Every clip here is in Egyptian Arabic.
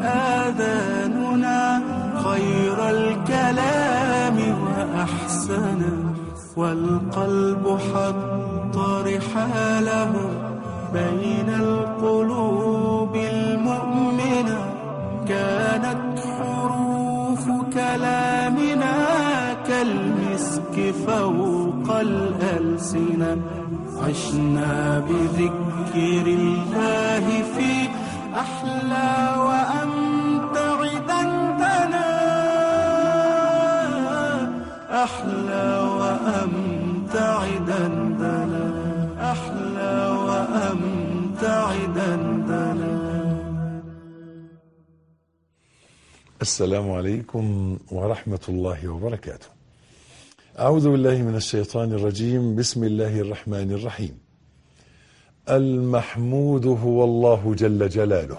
آذاننا خير الكلام وأحسنه والقلب حط رحاله بين القلوب المؤمنة كانت حروف كلامنا كالمسك فوق الألسنة عشنا بذكر الله في أحلى وأمتع دندنا أحلى وأمتع دندنا أحلى وأمتع دندنا السلام عليكم ورحمة الله وبركاته. أعوذ بالله من الشيطان الرجيم، بسم الله الرحمن الرحيم. المحمود هو الله جل جلاله،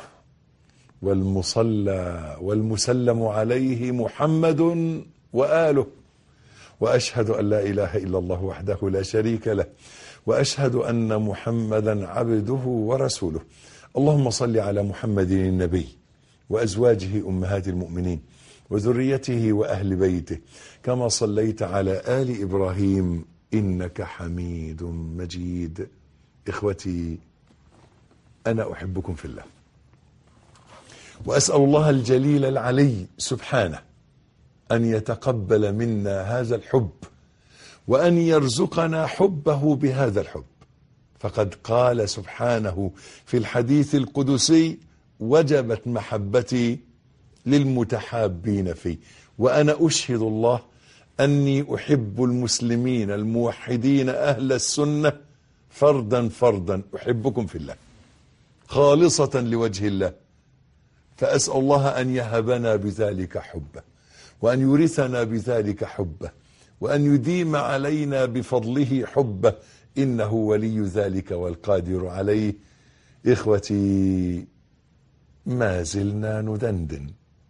والمصلى والمسلم عليه محمد وآله، وأشهد أن لا إله إلا الله وحده لا شريك له، وأشهد أن محمدا عبده ورسوله. اللهم صل على محمد النبي. وازواجه امهات المؤمنين وذريته واهل بيته كما صليت على ال ابراهيم انك حميد مجيد اخوتي انا احبكم في الله واسال الله الجليل العلي سبحانه ان يتقبل منا هذا الحب وان يرزقنا حبه بهذا الحب فقد قال سبحانه في الحديث القدسي وجبت محبتي للمتحابين في وانا اشهد الله اني احب المسلمين الموحدين اهل السنه فردا فردا احبكم في الله خالصه لوجه الله فاسال الله ان يهبنا بذلك حبه وان يورثنا بذلك حبه وان يديم علينا بفضله حبه انه ولي ذلك والقادر عليه اخوتي ما زلنا ندندن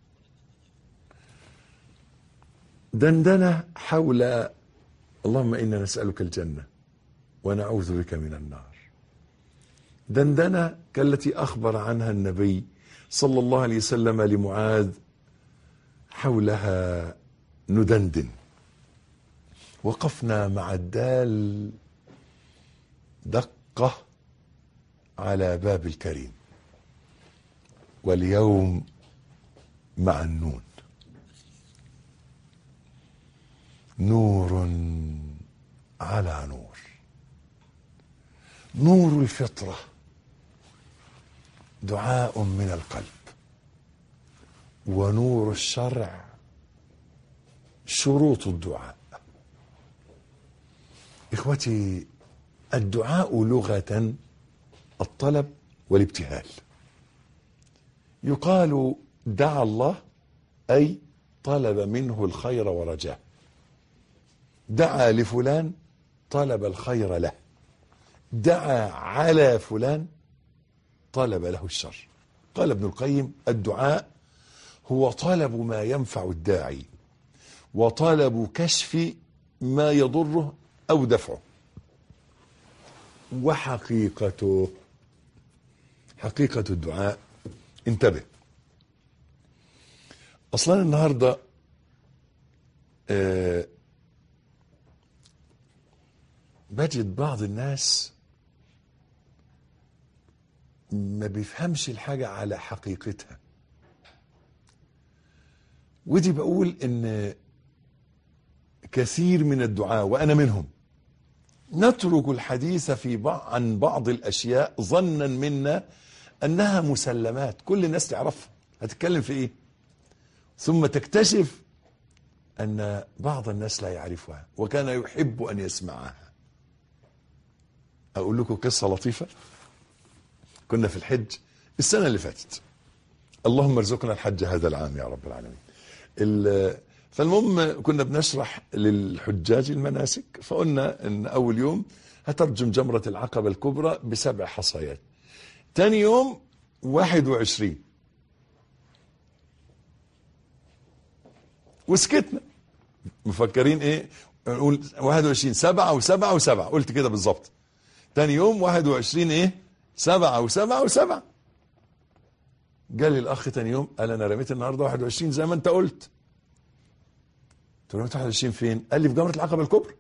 دندنة حول اللهم إنا نسألك الجنة ونعوذ بك من النار دندنة كالتي أخبر عنها النبي صلى الله عليه وسلم لمعاذ حولها ندندن وقفنا مع الدال دقة على باب الكريم واليوم مع النون نور على نور نور الفطره دعاء من القلب ونور الشرع شروط الدعاء اخوتي الدعاء لغه الطلب والابتهال يقال دعا الله أي طلب منه الخير ورجاه دعا لفلان طلب الخير له دعا على فلان طلب له الشر قال ابن القيم الدعاء هو طلب ما ينفع الداعي وطلب كشف ما يضره أو دفعه وحقيقته حقيقة الدعاء انتبه اصلا النهارده آه بجد بعض الناس ما بيفهمش الحاجة على حقيقتها ودي بقول ان كثير من الدعاء وانا منهم نترك الحديث في بعض عن بعض الاشياء ظنا منا انها مسلمات كل الناس تعرفها هتتكلم في ايه ثم تكتشف ان بعض الناس لا يعرفها وكان يحب ان يسمعها اقول لكم قصه لطيفه كنا في الحج السنه اللي فاتت اللهم ارزقنا الحج هذا العام يا رب العالمين فالمهم كنا بنشرح للحجاج المناسك فقلنا ان اول يوم هترجم جمرة العقبة الكبرى بسبع حصيات تاني يوم واحد وعشرين وسكتنا مفكرين ايه نقول 21 سبعة وسبعة وسبعة قلت كده بالظبط تاني يوم 21 ايه سبعة وسبعة وسبعة جالي الاخ تاني يوم قال انا رميت النهارده 21 زي ما انت قلت قلت له رميت 21 فين قال لي في جمره العقبه الكبرى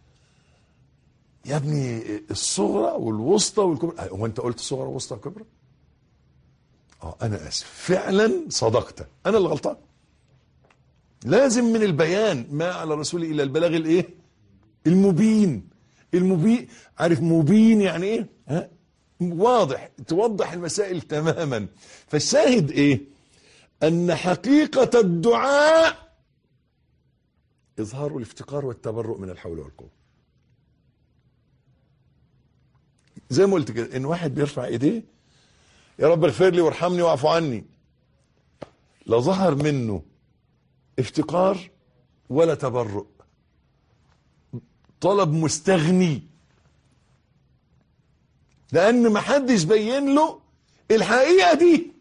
يا ابني الصغرى والوسطى والكبرى هو انت قلت صغرى ووسطى وكبرى اه انا اسف فعلا صدقت انا اللي غلطان لازم من البيان ما على الرسول الا البلاغ الايه المبين المبين عارف مبين يعني ايه ها واضح توضح المسائل تماما فالشاهد ايه ان حقيقة الدعاء اظهار الافتقار والتبرؤ من الحول والقوة زي ما قلت كده ان واحد بيرفع ايديه يا رب اغفر لي وارحمني واعف عني لا ظهر منه افتقار ولا تبرؤ طلب مستغني لان ما حدش بين له الحقيقه دي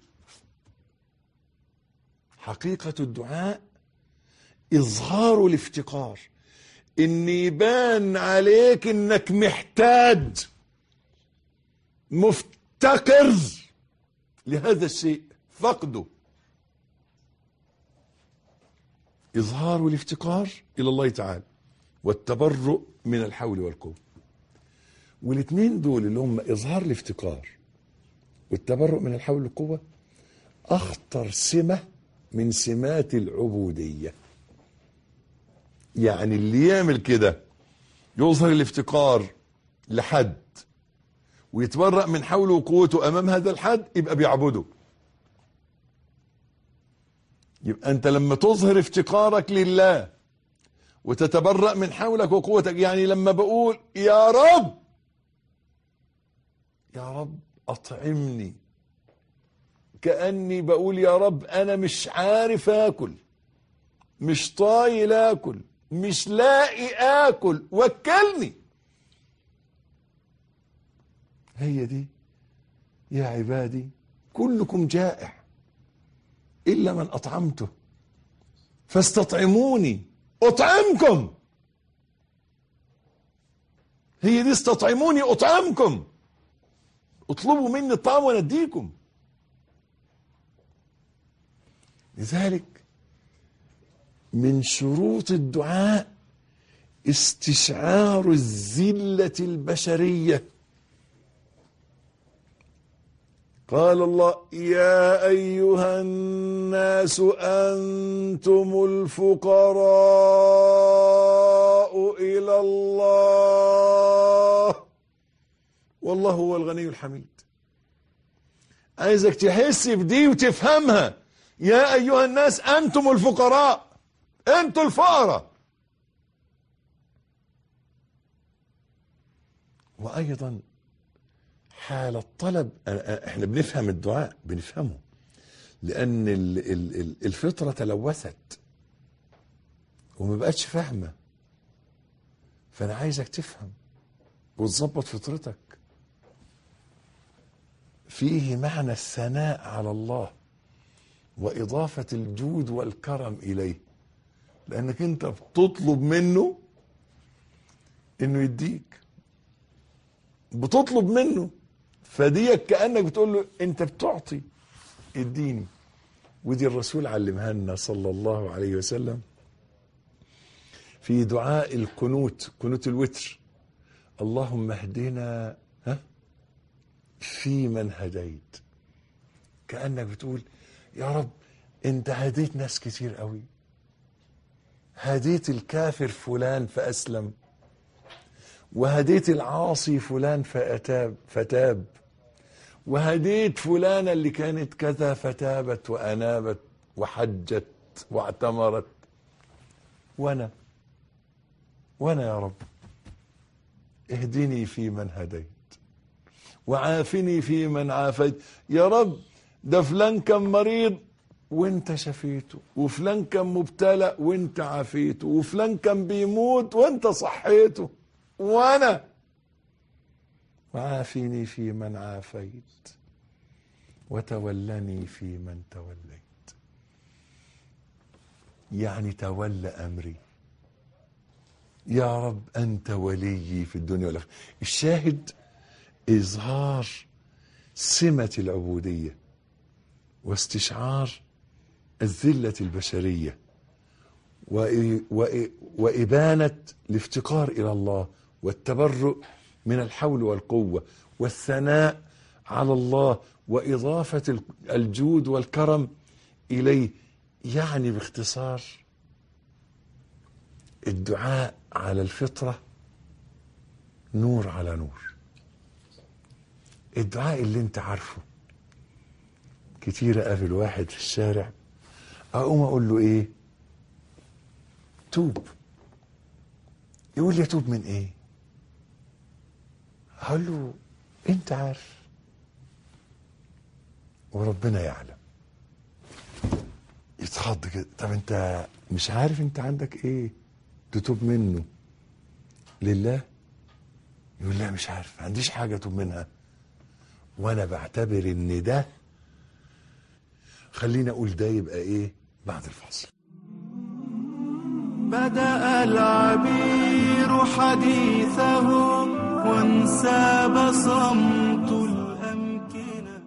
حقيقه الدعاء اظهار الافتقار ان يبان عليك انك محتاج مفتقر لهذا الشيء فقده اظهار الافتقار الى الله تعالى والتبرؤ من الحول والقوه والاثنين دول اللي هم اظهار الافتقار والتبرؤ من الحول والقوه اخطر سمه من سمات العبوديه يعني اللي يعمل كده يظهر الافتقار لحد ويتبرأ من حوله وقوته امام هذا الحد يبقى بيعبده يبقى انت لما تظهر افتقارك لله وتتبرأ من حولك وقوتك يعني لما بقول يا رب يا رب اطعمني كأني بقول يا رب انا مش عارف اكل مش طايل اكل مش لاقي اكل وكلني هي دي يا عبادي كلكم جائع الا من اطعمته فاستطعموني اطعمكم هي دي استطعموني اطعمكم اطلبوا مني الطعام وانا اديكم لذلك من شروط الدعاء استشعار الذله البشريه قال الله يا ايها الناس انتم الفقراء الى الله والله هو الغني الحميد عايزك تحس بدي وتفهمها يا ايها الناس انتم الفقراء انتم الفقراء وايضا حال الطلب احنا بنفهم الدعاء بنفهمه لان ال- ال- ال- الفطره تلوثت وما بقتش فاهمه فانا عايزك تفهم وتظبط فطرتك فيه معنى الثناء على الله واضافه الجود والكرم اليه لانك انت بتطلب منه انه يديك بتطلب منه فديك كانك بتقول له انت بتعطي اديني ودي الرسول علمها لنا صلى الله عليه وسلم في دعاء القنوت قنوت الوتر اللهم اهدنا ها في من هديت كانك بتقول يا رب انت هديت ناس كتير قوي هديت الكافر فلان فاسلم وهديت العاصي فلان فأتاب فتاب وهديت فلانة اللي كانت كذا فتابت وأنابت وحجت واعتمرت وأنا وأنا يا رب اهدني في من هديت وعافني في من عافيت يا رب ده فلان كان مريض وانت شفيته وفلان كان مبتلى وانت عافيته وفلان كان بيموت وانت صحيته وانا وعافني في من عافيت وتولني في من توليت يعني تولى امري يا رب انت وليي في الدنيا والاخره الشاهد اظهار سمه العبوديه واستشعار الذلة البشرية وإ- وإ- وإبانة الافتقار إلى الله والتبرؤ من الحول والقوة والثناء على الله وإضافة ال- الجود والكرم إليه يعني باختصار الدعاء على الفطرة نور على نور الدعاء اللي انت عارفه كتير اقابل واحد في الشارع اقوم اقول له ايه توب يقول لي اتوب من ايه هقول له انت عارف وربنا يعلم يتخض كده طب انت مش عارف انت عندك ايه تتوب منه لله يقول لا مش عارف ما عنديش حاجه اتوب منها وانا بعتبر ان ده خليني اقول ده يبقى ايه بعد الفصل بدأ العبير حديثه وانساب صمت الأمكنة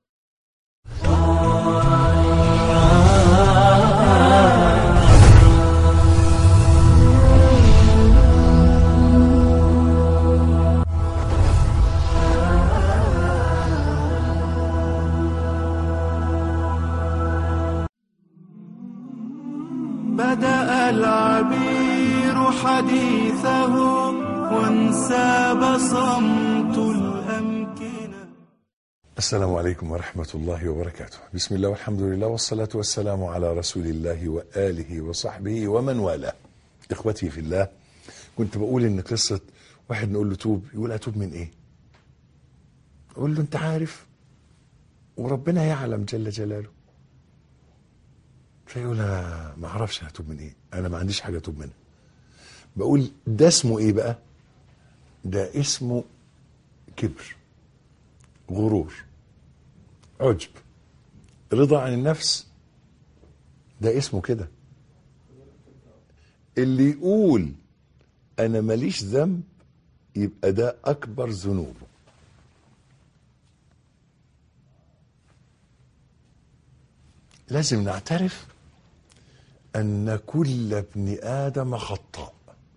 بدأ العبير حديثه وانساب صمت الأمكنة السلام عليكم ورحمة الله وبركاته بسم الله والحمد لله والصلاة والسلام على رسول الله وآله وصحبه ومن والاه إخوتي في الله كنت بقول إن قصة واحد نقول له توب يقول أتوب من إيه أقول له أنت عارف وربنا يعلم جل جلاله فيقول أنا ما أعرفش أتوب من إيه أنا ما عنديش حاجة أتوب منها بقول ده اسمه إيه بقى ده اسمه كبر غرور عجب رضا عن النفس ده اسمه كده اللي يقول انا ماليش ذنب يبقى ده اكبر ذنوبه لازم نعترف ان كل ابن ادم خطاء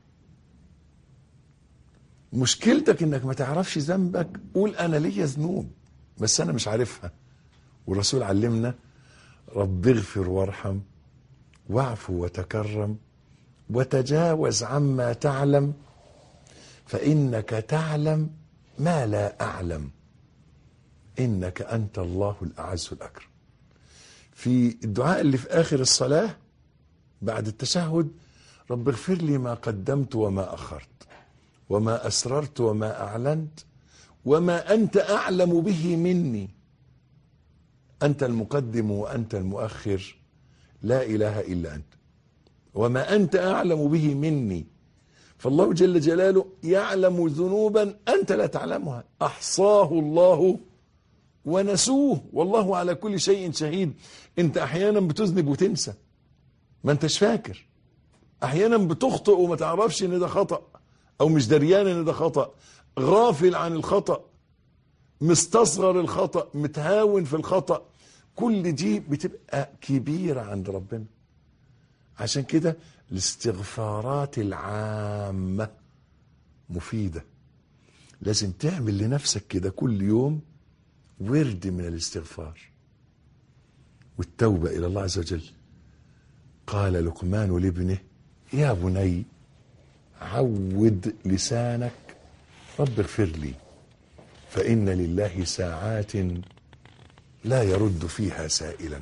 مشكلتك انك ما تعرفش ذنبك قول انا ليا ذنوب بس انا مش عارفها والرسول علمنا رب اغفر وارحم واعفو وتكرم وتجاوز عما تعلم فانك تعلم ما لا اعلم انك انت الله الاعز الاكرم في الدعاء اللي في اخر الصلاه بعد التشهد رب اغفر لي ما قدمت وما اخرت وما اسررت وما اعلنت وما انت اعلم به مني انت المقدم وانت المؤخر لا اله الا انت وما انت اعلم به مني فالله جل جلاله يعلم ذنوبا انت لا تعلمها احصاه الله ونسوه والله على كل شيء شهيد انت احيانا بتذنب وتنسى ما انتش فاكر احيانا بتخطئ وما تعرفش ان ده خطأ او مش دريان ان ده خطأ غافل عن الخطأ مستصغر الخطأ متهاون في الخطأ كل دي بتبقى كبيرة عند ربنا عشان كده الاستغفارات العامة مفيدة لازم تعمل لنفسك كده كل يوم ورد من الاستغفار والتوبة إلى الله عز وجل قال لقمان لابنه يا بني عود لسانك رب اغفر لي فإن لله ساعات لا يرد فيها سائلا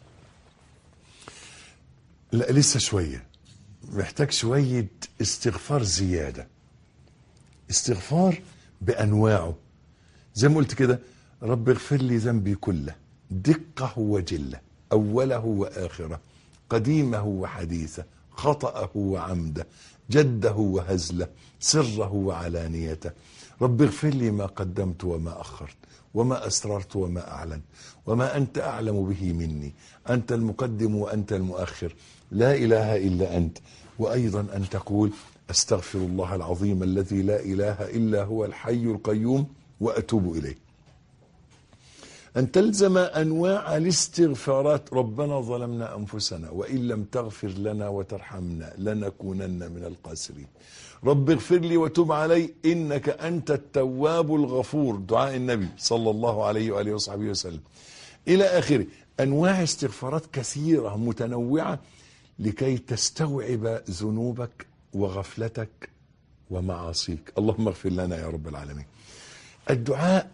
لا لسه شوية محتاج شوية استغفار زيادة استغفار بأنواعه زي ما قلت كده رب اغفر لي ذنبي كله دقه وجله أوله وآخره قديمه وحديثه خطأه وعمده جده وهزله سره وعلانيته رب اغفر لي ما قدمت وما أخرت وما أسررت وما أعلنت وما أنت أعلم به مني أنت المقدم وأنت المؤخر لا إله إلا أنت وأيضا أن تقول أستغفر الله العظيم الذي لا إله إلا هو الحي القيوم وأتوب إليه أن تلزم أنواع الاستغفارات ربنا ظلمنا أنفسنا وإن لم تغفر لنا وترحمنا لنكونن من الخاسرين رب اغفر لي وتب علي إنك أنت التواب الغفور دعاء النبي صلى الله عليه وآله وصحبه وسلم إلى آخره أنواع استغفارات كثيرة متنوعة لكي تستوعب ذنوبك وغفلتك ومعاصيك اللهم اغفر لنا يا رب العالمين الدعاء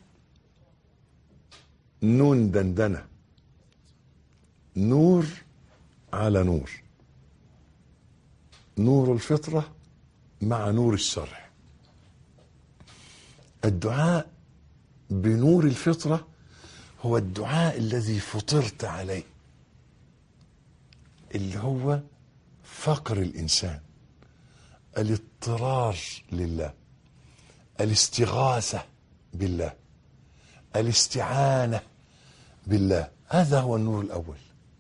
نون دندنة نور على نور نور الفطرة مع نور الشرع الدعاء بنور الفطرة هو الدعاء الذي فطرت عليه اللي هو فقر الإنسان الاضطرار لله الاستغاثة بالله الاستعانة بالله هذا هو النور الأول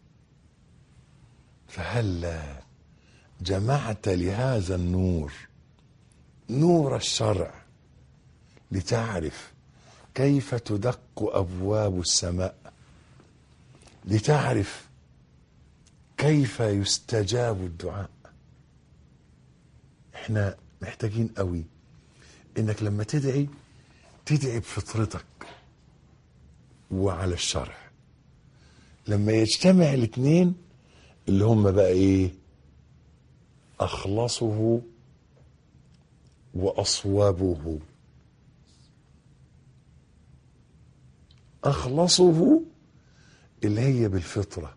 فهل جمعت لهذا النور نور الشرع لتعرف كيف تدق أبواب السماء لتعرف كيف يستجاب الدعاء احنا محتاجين قوي انك لما تدعي تدعي بفطرتك وعلى الشرع لما يجتمع الاثنين اللي هم بقى ايه اخلصه واصوبه اخلصه اللي هي بالفطره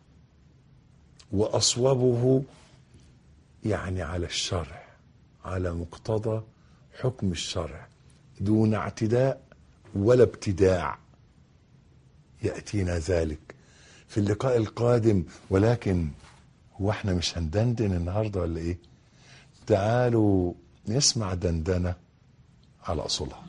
واصوبه يعني على الشرع على مقتضى حكم الشرع دون اعتداء ولا ابتداع ياتينا ذلك في اللقاء القادم ولكن هو احنا مش هندندن النهارده ولا ايه تعالوا نسمع دندنه على اصولها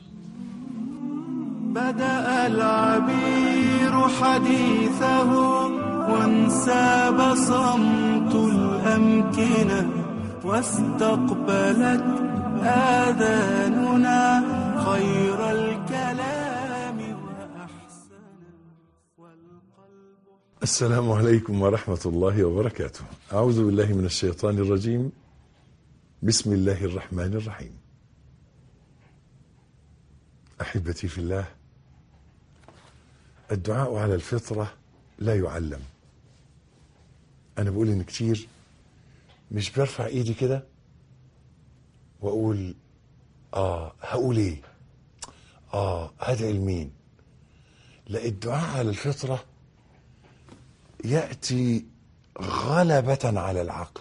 بدأ العبير حديثه وانساب صمت الأمكنة واستقبلت آذاننا خير الكلام وأحسنه والقلب السلام عليكم ورحمة الله وبركاته أعوذ بالله من الشيطان الرجيم بسم الله الرحمن الرحيم أحبتي في الله الدعاء على الفطرة لا يعلم أنا بقول إن كتير مش برفع إيدي كده وأقول آه هقول إيه آه هدعي لمين لا الدعاء على الفطرة يأتي غلبة على العقل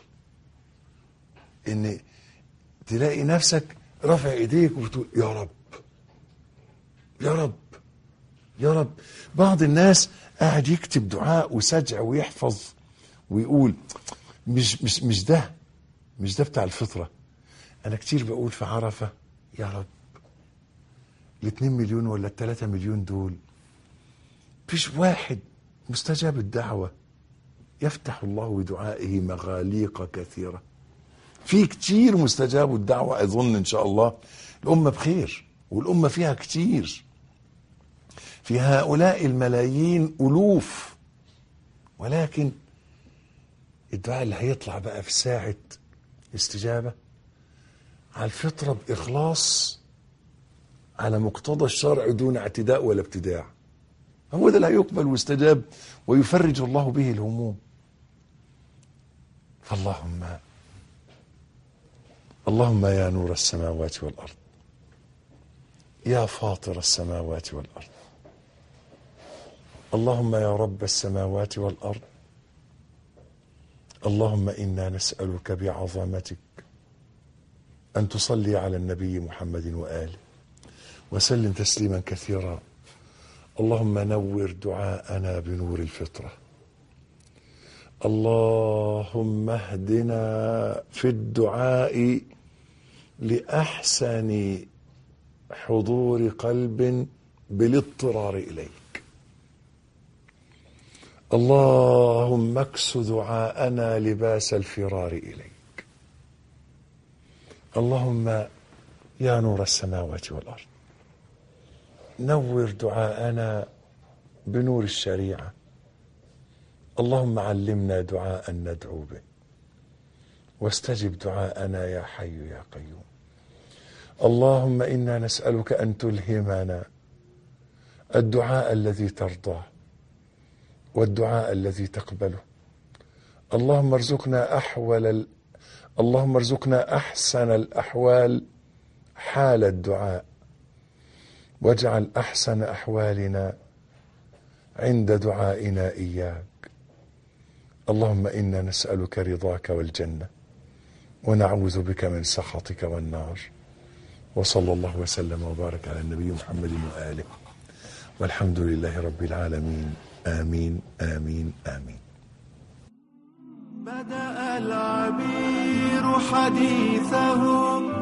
إن تلاقي نفسك رافع إيديك وبتقول يا رب يا رب يا رب بعض الناس قاعد يكتب دعاء وسجع ويحفظ ويقول مش مش مش ده مش ده بتاع الفطرة أنا كتير بقول في عرفة يا رب الاتنين مليون ولا التلاتة مليون دول فيش واحد مستجاب الدعوة يفتح الله بدعائه مغاليق كثيرة في كتير مستجاب الدعوة أظن إن شاء الله الأمة بخير والأمة فيها كتير في هؤلاء الملايين ألوف ولكن الدعاء اللي هيطلع بقى في ساعة استجابة على الفطرة بإخلاص على مقتضى الشرع دون اعتداء ولا ابتداع هو ده اللي هيقبل ويستجاب ويفرج الله به الهموم فاللهم اللهم يا نور السماوات والأرض يا فاطر السماوات والأرض اللهم يا رب السماوات والأرض اللهم إنا نسألك بعظمتك أن تصلي على النبي محمد وآله وسلم تسليما كثيرا اللهم نور دعاءنا بنور الفطرة اللهم اهدنا في الدعاء لأحسن حضور قلب بالاضطرار إليك اللهم اكس دعاءنا لباس الفرار إليك اللهم يا نور السماوات والأرض نور دعاءنا بنور الشريعة اللهم علمنا دعاء ندعو به واستجب دعاءنا يا حي يا قيوم اللهم إنا نسألك أن تلهمنا الدعاء الذي ترضاه والدعاء الذي تقبله اللهم ارزقنا أحول ال... اللهم ارزقنا أحسن الأحوال حال الدعاء واجعل أحسن أحوالنا عند دعائنا إياك اللهم إنا نسألك رضاك والجنة ونعوذ بك من سخطك والنار وصلى الله وسلم وبارك على النبي محمد وآله والحمد لله رب العالمين آمين آمين آمين بدأ العبير حديثه